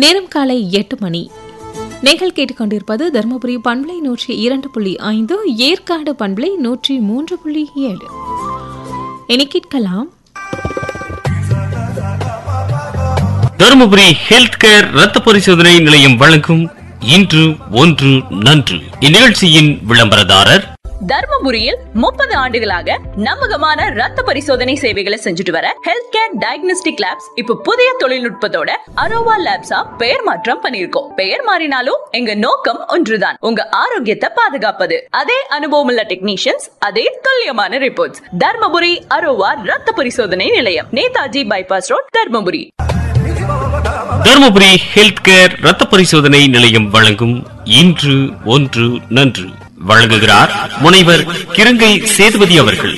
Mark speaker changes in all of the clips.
Speaker 1: நேரம் காலை எட்டு மணி நீங்கள் கேட்டுக்கொண்டிருப்பது தருமபுரி பண்பலை நூற்றி இரண்டு புள்ளி ஐந்து ஏற்காடு பண்பலை நூற்றி மூன்று புள்ளி ஏழு இனி கேட்கலாம்
Speaker 2: தருமபுரி ஹெல்த் கேர் ரத்த பரிசோதனை நிலையம் வழங்கும் இன்று ஒன்று நன்று இந்நிகழ்ச்சியின் விளம்பரதாரர்
Speaker 3: தர்மபுரியில் முப்பது ஆண்டுகளாக நம்பகமான ரத்த பரிசோதனை சேவைகளை செஞ்சுட்டு வர ஹெல்த் கேர் டயக்னோஸ்டிக் லேப்ஸ் இப்ப புதிய தொழில்நுட்பத்தோட அரோவா லேப்ஸா பெயர் மாற்றம் பண்ணிருக்கோம் பெயர் மாறினாலும் எங்க நோக்கம் ஒன்றுதான் உங்க ஆரோக்கியத்தை பாதுகாப்பது அதே அனுபவமுள்ள டெக்னீஷியன்ஸ் அதே துல்லியமான ரிப்போர்ட்ஸ் தர்மபுரி அரோவா ரத்த பரிசோதனை நிலையம் Netaji bypass road Dharmapuri
Speaker 2: Dharmapuri health care ரத்த பரிசோதனை நிலையம் வழங்கும் இன்று ஒன்று நன்று வழங்குகிறார் முனைவர் கிருங்கை சேதுபதி அவர்கள்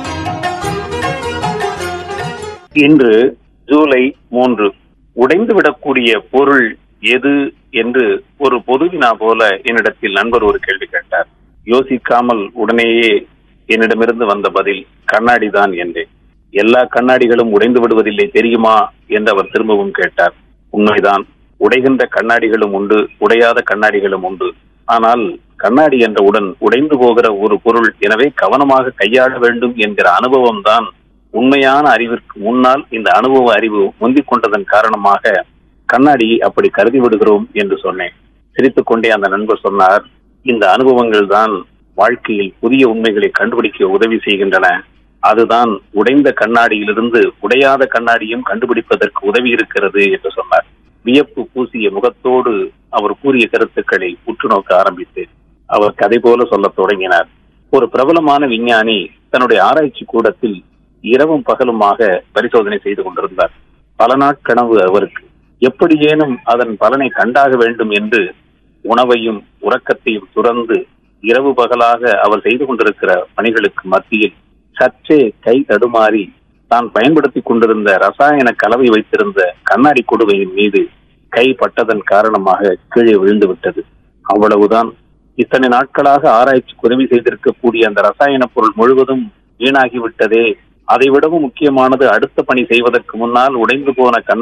Speaker 4: இன்று ஜூலை மூன்று உடைந்து விடக்கூடிய பொருள் எது என்று ஒரு பொது வினா போல என்னிடத்தில் நண்பர் ஒரு கேள்வி கேட்டார் யோசிக்காமல் உடனேயே என்னிடமிருந்து வந்த பதில் கண்ணாடி தான் என்றேன் எல்லா கண்ணாடிகளும் உடைந்து விடுவதில்லை தெரியுமா என்று அவர் திரும்பவும் கேட்டார் உண்மைதான் உடைகின்ற கண்ணாடிகளும் உண்டு உடையாத கண்ணாடிகளும் உண்டு ஆனால் கண்ணாடி என்றவுடன் உடைந்து போகிற ஒரு பொருள் எனவே கவனமாக கையாள வேண்டும் என்கிற அனுபவம் தான் உண்மையான அறிவிற்கு முன்னால் இந்த அனுபவ அறிவு முந்திக் கொண்டதன் காரணமாக கண்ணாடியை அப்படி கருதி விடுகிறோம் என்று சொன்னேன் சிரித்துக் கொண்டே அந்த நண்பர் சொன்னார் இந்த அனுபவங்கள் தான் வாழ்க்கையில் புதிய உண்மைகளை கண்டுபிடிக்க உதவி செய்கின்றன அதுதான் உடைந்த கண்ணாடியிலிருந்து உடையாத கண்ணாடியும் கண்டுபிடிப்பதற்கு உதவி இருக்கிறது என்று சொன்னார் வியப்பு பூசிய முகத்தோடு அவர் கூறிய கருத்துக்களை உற்று நோக்க ஆரம்பித்தேன் அவர் கதை போல சொல்லத் தொடங்கினார் ஒரு பிரபலமான விஞ்ஞானி தன்னுடைய ஆராய்ச்சி கூடத்தில் இரவும் பகலுமாக பரிசோதனை செய்து கொண்டிருந்தார் பல நாட்கனவு அவருக்கு எப்படியேனும் அதன் பலனை கண்டாக வேண்டும் என்று உணவையும் உறக்கத்தையும் துறந்து இரவு பகலாக அவர் செய்து கொண்டிருக்கிற பணிகளுக்கு மத்தியில் சற்றே கை தடுமாறி தான் பயன்படுத்திக் கொண்டிருந்த ரசாயன கலவை வைத்திருந்த கண்ணாடி கொடுவையின் மீது கை பட்டதன் காரணமாக கீழே விழுந்து விட்டது அவ்வளவுதான் இத்தனை நாட்களாக ஆராய்ச்சிக்கு உதவி செய்திருக்கக்கூடிய அந்த ரசாயன பொருள் முழுவதும் வீணாகிவிட்டதே அதை விடவும் முக்கியமானது அடுத்த பணி செய்வதற்கு முன்னால் உடைந்து போன கண்ணாடி